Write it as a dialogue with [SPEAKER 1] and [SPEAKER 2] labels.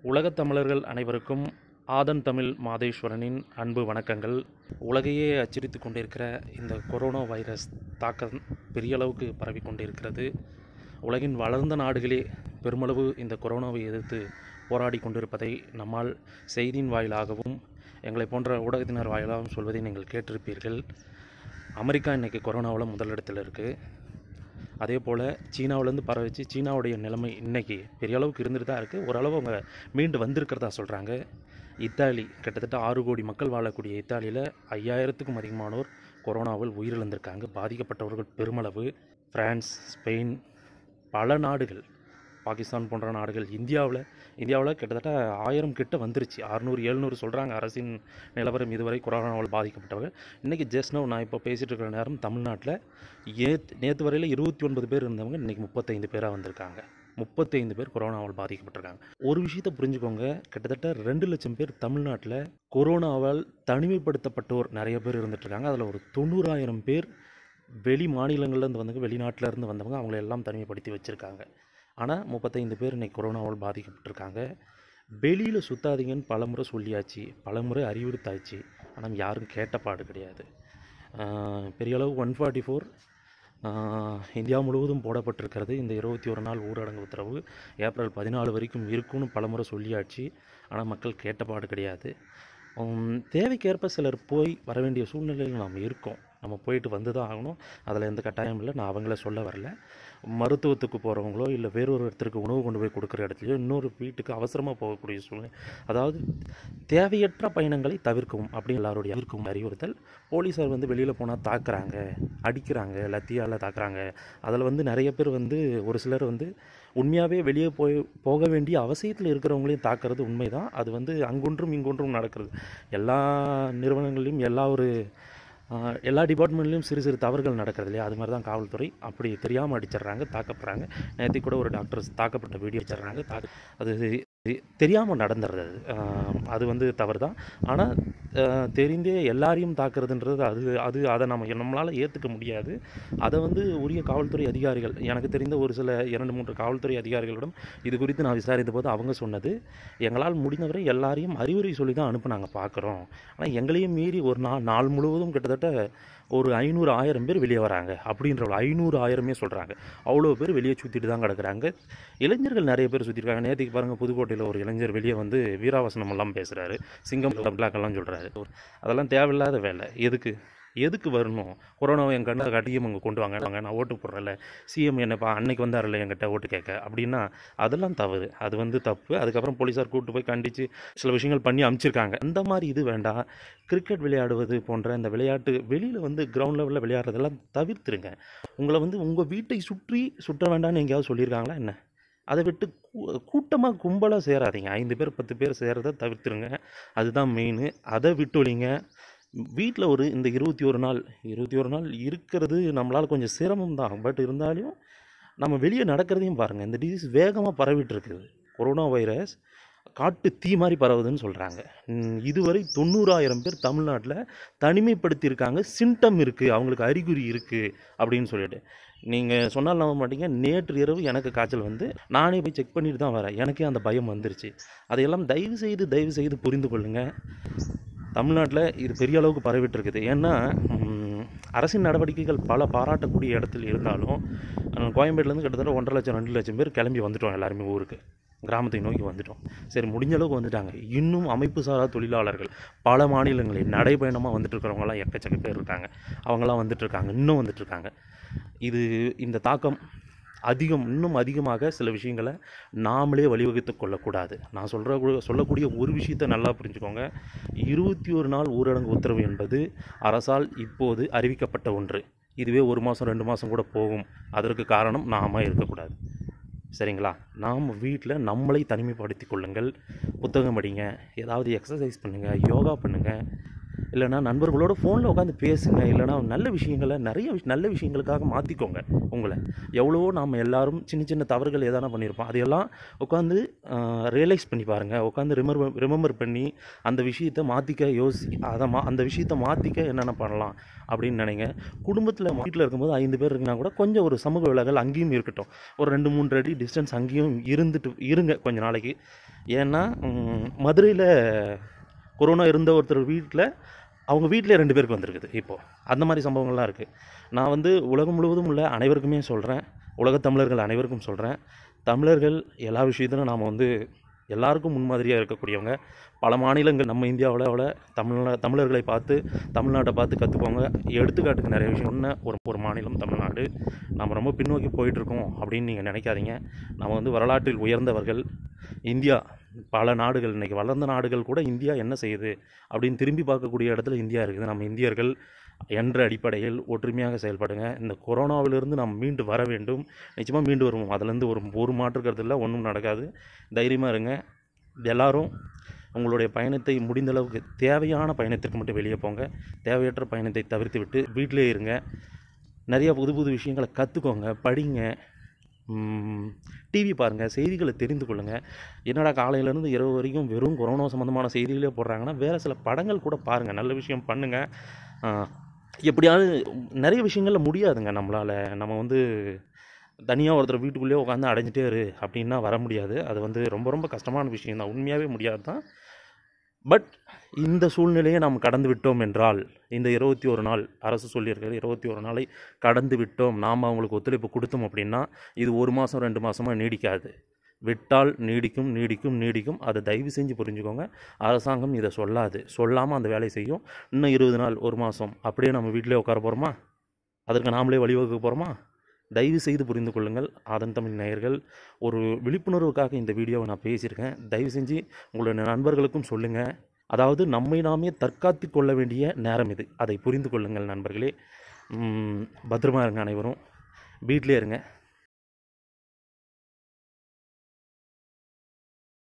[SPEAKER 1] உலகத் தமிழர்கள் அனைவருக்கும் ஆதன் தமிழ் மாதேஸ்வரனின் அன்பு வணக்கங்கள் உலகையே அச்சுறுத்தி கொண்டிருக்கிற இந்த கொரோனா வைரஸ் தாக்கம் பெரிய அளவுக்கு பரவி கொண்டிருக்கிறது உலகின் வளர்ந்த நாடுகளே பெருமளவு இந்த கொரோனாவை எதிர்த்து போராடி கொண்டிருப்பதை நம்மால் செய்தியின் வாயிலாகவும் எங்களை போன்ற ஊடகத்தினர் வாயிலாகவும் சொல்வதை நீங்கள் கேட்டிருப்பீர்கள் அமெரிக்கா இன்றைக்கி கொரோனாவில் முதலிடத்தில் இருக்குது அதே போல் சீனாவிலேருந்து பரவிச்சு சீனாவுடைய நிலைமை இன்னைக்கு பெரிய அளவுக்கு இருந்துட்டு தான் இருக்குது ஓரளவு அவங்க மீண்டு வந்திருக்கிறதா சொல்கிறாங்க இத்தாலி கிட்டத்தட்ட ஆறு கோடி மக்கள் வாழக்கூடிய இத்தாலியில் ஐயாயிரத்துக்கும் அதிகமானோர் கொரோனாவில் உயிரிழந்திருக்காங்க பாதிக்கப்பட்டவர்கள் பெருமளவு பிரான்ஸ் ஸ்பெயின் பல நாடுகள் பாகிஸ்தான் போன்ற நாடுகள் இந்தியாவில் இந்தியாவில் கிட்டத்தட்ட ஆயிரம் கிட்ட வந்துருச்சு அறுநூறு எழுநூறு சொல்கிறாங்க அரசின் நிலவரம் இதுவரை கொரோனாவால் பாதிக்கப்பட்டவர்கள் இன்றைக்கி ஜஸ்ட் நோ நான் இப்போ பேசிகிட்டு இருக்கிற நேரம் தமிழ்நாட்டில் ஏத் நேற்று வரையில் இருபத்தி ஒன்பது பேர் இருந்தவங்க இன்றைக்கி முப்பத்தைந்து பேராக வந்திருக்காங்க முப்பத்தைந்து பேர் கொரோனாவால் பாதிக்கப்பட்டிருக்காங்க ஒரு விஷயத்தை புரிஞ்சுக்கோங்க கிட்டத்தட்ட ரெண்டு லட்சம் பேர் தமிழ்நாட்டில் கொரோனாவால் தனிமைப்படுத்தப்பட்டோர் நிறைய பேர் இருந்துகிட்ருக்காங்க அதில் ஒரு தொண்ணூறாயிரம் பேர் வெளி மாநிலங்கள்லேருந்து வந்தவங்க வெளிநாட்டில் இருந்து வந்தவங்க அவங்கள எல்லாம் தனிமைப்படுத்தி வச்சுருக்காங்க ஆனால் முப்பத்தைந்து பேர் இன்றைக்கி கொரோனாவால் பாதிக்கப்பட்டிருக்காங்க வெளியில் சுத்தாதீங்கன்னு பலமுறை சொல்லியாச்சு பலமுறை அறிவுறுத்தாச்சு ஆனால் யாரும் கேட்டப்பாடு கிடையாது ஆஹ் பெரிய அளவு ஒன் ஃபார்ட்டி ஃபோர் இந்தியா முழுவதும் போடப்பட்டிருக்கிறது இந்த இருபத்தி ஒரு நாள் ஊரடங்கு உத்தரவு ஏப்ரல் பதினாலு வரைக்கும் இருக்கும்னு பலமுறை சொல்லியாச்சு ஆனால் மக்கள் கேட்டப்பாடு கிடையாது உம், தேவைக்கேற்ப சிலர் போய் வர வேண்டிய சூழ்நிலையில் நாம் இருக்கோம் நம்ம போயிட்டு வந்து தான் ஆகணும் அதில் எந்த கட்டாயம் இல்லை நான் அவங்கள சொல்ல வரல மருத்துவத்துக்கு போகிறவங்களோ இல்லை வேறொரு இடத்திற்கு உணவு கொண்டு போய் கொடுக்குற இடத்துலையோ இன்னொரு வீட்டுக்கு அவசரமாக போகக்கூடிய சூழ்நிலை அதாவது தேவையற்ற பயணங்களை தவிர்க்கவும் அப்படின்னு எல்லாருடைய தவிர்க்கவும் அறிவுறுத்தல் போலீஸார் வந்து வெளியில் போனால் தாக்குறாங்க அடிக்கிறாங்க லத்தியால் தாக்குறாங்க அதில் வந்து நிறைய பேர் வந்து ஒரு சிலர் வந்து உண்மையாகவே வெளியே போய் போக வேண்டிய அவசியத்தில் இருக்கிறவங்களையும் தாக்குறது உண்மைதான் அது வந்து அங்கொன்றும் இங்கொன்றும் நடக்கிறது எல்லா நிறுவனங்கள்லையும் எல்லா ஒரு ஆஹ், எல்லா டிபார்ட்மெண்ட்லேயும் சிறு சிறு தவறுகள் நடக்கிறது இல்லையா அது மாதிரி தான் காவல்துறை அப்படி தெரியாமல் அடிச்சிடுறாங்க தாக்கப்படுறாங்க நேற்று கூட ஒரு டாக்டர் தாக்கப்பட்ட வீடியோ வச்சிடுறாங்க தாக்க அது தெரியாமல் நடந்துடுறது அது. ஆஹ், அது வந்து தவறு தான் ஆனால் தெரிந்தே எல்லாரையும் தாக்குறதுன்றது அது அது அதை நம்ம நம்மளால் ஏற்றுக்க முடியாது அதை வந்து உரிய காவல்துறை அதிகாரிகள் எனக்கு தெரிந்த ஒரு சில இரண்டு மூன்று காவல்துறை அதிகாரிகளிடம் இது குறித்து நான் விசாரித்த போது அவங்க சொன்னது எங்களால் முடிந்தவரை எல்லாரையும் அறிவுரை சொல்லி தான் அனுப்ப நாங்கள் பார்க்குறோம் ஆனால் எங்களையும் மீறி ஒரு நாள் நாள் முழுவதும் கிட்டத்தட்ட ஒரு ஐநூறு ஆயிரம் பேர் வெளியே வராங்க அப்படின்ற ஒரு ஐநூறு ஆயிரமே சொல்கிறாங்க அவ்வளோ பேர் வெளியே சுற்றிட்டு தான் கிடக்குறாங்க இளைஞர்கள் நிறைய பேர் சுற்றிருக்காங்க நேற்றுக்கு பாருங்கள் புதுக்கோட்டையில் ஒரு இளைஞர் வெளியே வந்து வீராவசனம் எல்லாம் பேசுகிறாரு சிங்கம் பிளாக் எல்லாம் சொல்கிறாரு அதெல்லாம் தேவையில்லாத வேலை எதுக்கு எதுக்கு வரணும் கொரோனாவை என் கண்ணை கட்டியும் அங்கே கொண்டு வாங்க வாங்க நான் ஓட்டு போடுறேன்ல சிஎம் என்னப்பா அன்னைக்கு வந்தார்ல என்கிட்ட ஓட்டு கேட்க அப்படின்னா அதெல்லாம் தவறு அது வந்து தப்பு அதுக்கப்புறம் போலீஸார் கூட்டு போய் கண்டித்து சில விஷயங்கள் பண்ணி அனுப்பிச்சிருக்காங்க அந்த மாதிரி இது வேண்டாம் கிரிக்கெட் விளையாடுவது போன்ற இந்த விளையாட்டு வெளியில் வந்து கிரவுண்ட் லெவலில் விளையாடுறதெல்லாம் தவிர்த்துருங்க உங்களை வந்து உங்கள் வீட்டை சுற்றி சுற்ற வேண்டாம்னு எங்கேயாவது சொல்லியிருக்காங்களா என்ன அதை விட்டு கூட்டமாக கும்பலாக சேராதீங்க ஐந்து பேர் பத்து பேர் சேரதை தவிர்த்துருங்க அதுதான் மெயின் அதை விட்டொழிங்க வீட்டில் ஒரு இந்த இருபத்தி ஒரு நாள் இருபத்தி ஒரு நாள் இருக்கிறது நம்மளால் கொஞ்சம் சிரமம் தான் பட் இருந்தாலும் நம்ம வெளியே நடக்கிறதையும் பாருங்கள் இந்த டிசீஸ் வேகமாக பரவிட்டு இருக்குது கொரோனா வைரஸ் காட்டு தீ மாதிரி பரவுதுன்னு சொல்கிறாங்க இதுவரை தொண்ணூறாயிரம் பேர் தமிழ்நாட்டில் தனிமைப்படுத்தியிருக்காங்க சிம்டம் இருக்குது அவங்களுக்கு அறிகுறி இருக்குது அப்படின்னு சொல்லிட்டு நீங்கள் சொன்னால் நம்ப மாட்டீங்க நேற்று இரவு எனக்கு காய்ச்சல் வந்து நானே போய் செக் பண்ணிட்டு தான் வரேன் எனக்கே அந்த பயம் வந்துருச்சு அதையெல்லாம் தயவு செய்து தயவு செய்து புரிந்து கொள்ளுங்கள் தமிழ்நாட்டில் இது பெரிய அளவுக்கு பரவிட்டு இருக்குது ஏன்னா ம், அரசின் நடவடிக்கைகள் பல பாராட்டக்கூடிய இடத்தில் இருந்தாலும் அஹ், கோயம்பேடுலேருந்து கிட்டத்தட்ட ஒன்றரை லட்சம் ரெண்டு லட்சம் பேர் கிளம்பி வந்துட்டோம் எல்லாருமே ஊருக்கு கிராமத்தை நோக்கி வந்துட்டோம் சரி முடிஞ்ச அளவுக்கு வந்துட்டாங்க இன்னும் அமைப்பு சாரா தொழிலாளர்கள் பல மாநிலங்களில் நடைபயணமாக வந்துட்டு இருக்கிறவங்களாம் எக்கச்சக்க பேர் இருக்காங்க அவங்களாம் வந்துட்டு இருக்காங்க இன்னும் வந்துட்டு இருக்காங்க இது இந்த தாக்கம் அதிகம் இன்னும் அதிகமாக சில விஷயங்களை நாமளே வழிவகுத்து கொள்ளக்கூடாது நான் சொல்கிற சொல்லக்கூடிய ஒரு விஷயத்தை நல்லா புரிஞ்சுக்கோங்க இருபத்தி ஒரு நாள் ஊரடங்கு உத்தரவு என்பது அரசால் இப்போது அறிவிக்கப்பட்ட ஒன்று இதுவே ஒரு மாதம் ரெண்டு மாதம் கூட போகும் அதற்கு காரணம் நாம இருக்கக்கூடாது சரிங்களா நாம் வீட்டில் நம்மளை தனிமைப்படுத்திக் கொள்ளுங்கள் புத்தகம் படிங்க ஏதாவது எக்ஸசைஸ் பண்ணுங்கள் யோகா பண்ணுங்கள் இல்லைனா நண்பர்களோட ஃபோனில் உட்காந்து பேசுங்க இல்லைனா நல்ல விஷயங்களை நிறைய விஷ நல்ல விஷயங்களுக்காக மாற்றிக்கோங்க உங்களை எவ்வளவோ நாம் எல்லாரும் சின்ன சின்ன தவறுகள் எதானா பண்ணியிருப்போம் அதையெல்லாம் உட்காந்து ரியலைஸ் பண்ணி பாருங்கள் உட்காந்து ரிமர் ரிமெம்பர் பண்ணி அந்த விஷயத்தை மாற்றிக்க யோசி அதை மா அந்த விஷயத்தை மாற்றிக்க என்னென்ன பண்ணலாம் அப்படின்னு நினைங்க குடும்பத்தில் வீட்டில் இருக்கும்போது ஐந்து பேர் இருக்குன்னா கூட கொஞ்சம் ஒரு சமூக விலகல் அங்கேயும் இருக்கட்டும் ஒரு ரெண்டு மூன்று அடி டிஸ்டன்ஸ் அங்கேயும் இருந்துட்டு இருங்க கொஞ்ச நாளைக்கு ஏன்னா மதுரையில் கொரோனா இருந்த ஒருத்தர் வீட்டில் அவங்க வீட்டிலே ரெண்டு பேருக்கு வந்திருக்குது இப்போது அந்த மாதிரி சம்பவங்கள்லாம் இருக்குது நான் வந்து உலகம் முழுவதும் உள்ள அனைவருக்குமே சொல்கிறேன் உலகத் தமிழர்கள் அனைவருக்கும் சொல்கிறேன் தமிழர்கள் எல்லா விஷயத்திலும் நாம் வந்து எல்லாருக்கும் முன்மாதிரியாக இருக்கக்கூடியவங்க பல மாநிலங்கள் நம்ம இந்தியாவில் தமிழ்நா தமிழர்களை பார்த்து தமிழ்நாட்டை பார்த்து கற்றுக்கோங்க எடுத்துக்காட்டுக்கு நிறைய விஷயம் ஒன்று ஒரு ஒரு மாநிலம் தமிழ்நாடு நம்ம ரொம்ப பின்னோக்கி போயிட்டுருக்கோம் அப்படின்னு நீங்கள் நினைக்காதீங்க நம்ம வந்து வரலாற்றில் உயர்ந்தவர்கள் இந்தியா பல நாடுகள் இன்றைக்கி வளர்ந்த நாடுகள் கூட இந்தியா என்ன செய்யுது அப்படின்னு திரும்பி பார்க்கக்கூடிய இடத்துல இந்தியா இருக்குது நம்ம இந்தியர்கள் என்ற அடிப்படையில் ஒற்றுமையாக செயல்படுங்க இந்த கொரோனாவிலிருந்து நாம் மீண்டு வர வேண்டும் நிச்சயமாக மீண்டு வருவோம் அதுலேருந்து ஒரு ஒரு மாற்றுக்கிறது இல்லை ஒன்றும் நடக்காது தைரியமாக இருங்க எல்லாரும் உங்களுடைய பயணத்தை முடிந்த அளவுக்கு தேவையான பயணத்திற்கு மட்டும் வெளியே போங்க தேவையற்ற பயணத்தை தவிர்த்து விட்டு வீட்டிலே இருங்க நிறைய புது புது விஷயங்களை கற்றுக்கோங்க படிங்க டிவி பாருங்கள் செய்திகளை தெரிந்து கொள்ளுங்கள் என்னடா காலையிலேருந்து இரவு வரைக்கும் வெறும் கொரோனா சம்மந்தமான செய்திகளே போடுறாங்கன்னா வேறு சில படங்கள் கூட பாருங்கள் நல்ல விஷயம் பண்ணுங்கள் எப்படியாவது நிறைய விஷயங்களில் முடியாதுங்க நம்மளால் நம்ம வந்து தனியாக ஒருத்தர் வீட்டுக்குள்ளேயே உட்காந்து அடைஞ்சிட்டே இரு அப்படின்னா வர முடியாது அது வந்து ரொம்ப ரொம்ப கஷ்டமான விஷயம் தான் உண்மையாகவே முடியாது தான் பட் இந்த சூழ்நிலையை நாம் கடந்து விட்டோம் என்றால் இந்த இருபத்தி ஒரு நாள் அரசு சொல்லியிருக்கிறது இருபத்தி ஒரு நாளை கடந்து விட்டோம் நாம் அவங்களுக்கு ஒத்துழைப்பு கொடுத்தோம் அப்படின்னா இது ஒரு மாதம் ரெண்டு மாதமாக நீடிக்காது விட்டால் நீடிக்கும் நீடிக்கும் நீடிக்கும் அதை தயவு செஞ்சு புரிஞ்சுக்கோங்க அரசாங்கம் இதை சொல்லாது சொல்லாமல் அந்த வேலையை செய்யும் இன்னும் இருபது நாள் ஒரு மாதம் அப்படியே நம்ம வீட்டிலே உட்கார போகிறோமா அதற்கு நாமளே வழிவகுக்க போகிறோமா தயவு செய்து புரிந்து கொள்ளுங்கள் ஆதன் தமிழ் நேயர்கள் ஒரு விழிப்புணர்வுக்காக இந்த வீடியோவை நான் பேசியிருக்கேன் தயவு செஞ்சு உங்களுடைய நண்பர்களுக்கும் சொல்லுங்கள் அதாவது நம்மை நாமே தற்காத்து கொள்ள வேண்டிய நேரம் இது அதை புரிந்து கொள்ளுங்கள் நண்பர்களே பத்திரமா இருங்க அனைவரும் வீட்டிலே இருங்க